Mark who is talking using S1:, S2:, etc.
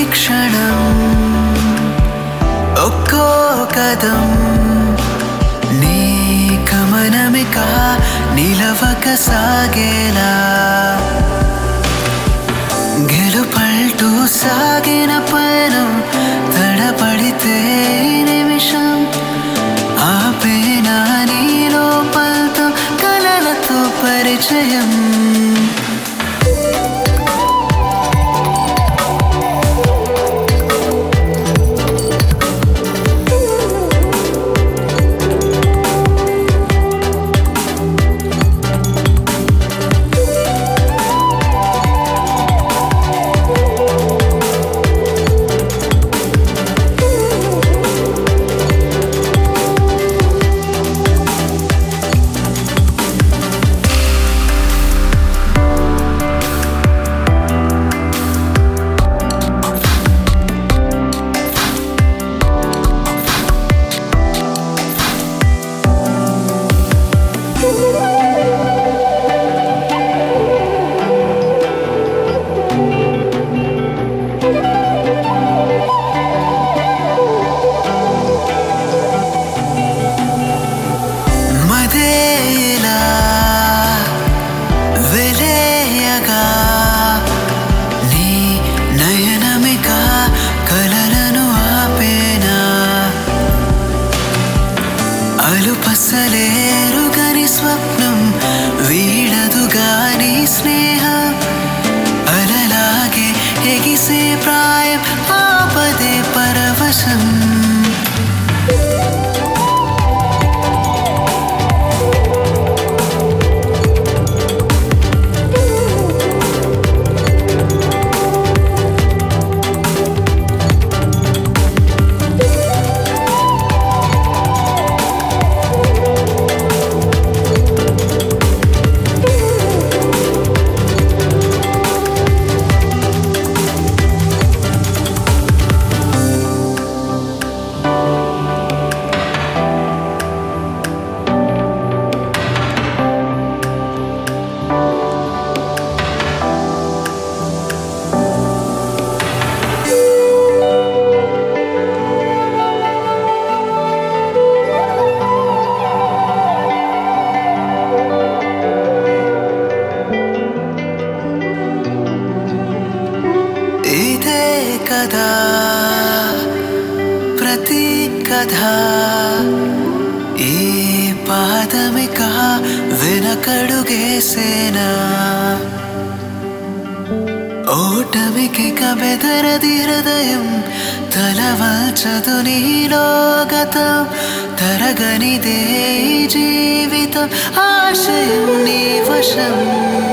S1: క్షణం ఒక్కో కదం నీ గమనమిక నిలవక సాగేలా గెలుపల్టూ సాగిన పయనం తడపడితే ఈ నిమిషం ఆపేనా నీలో పల్తం కలలతో పరిచయం మదేలా వెలేయగా నీ నయనమిక కలలను ఆపేనా అలుపసలేరు గని స్వప్నం వీడదు గాని స్నేహం అలలాగే ఎగిసే ప్రాయం ఆపదే పరవశం ఇదే కదా ప్రతి కథ ఈ పాదమిక వెనకడుగేసేనా ఓటమికి కబెదరది హృదయం తలవల్చదు నీలో గతం తరగనిదే ఈ జీవితం ఆశయం నీ వశం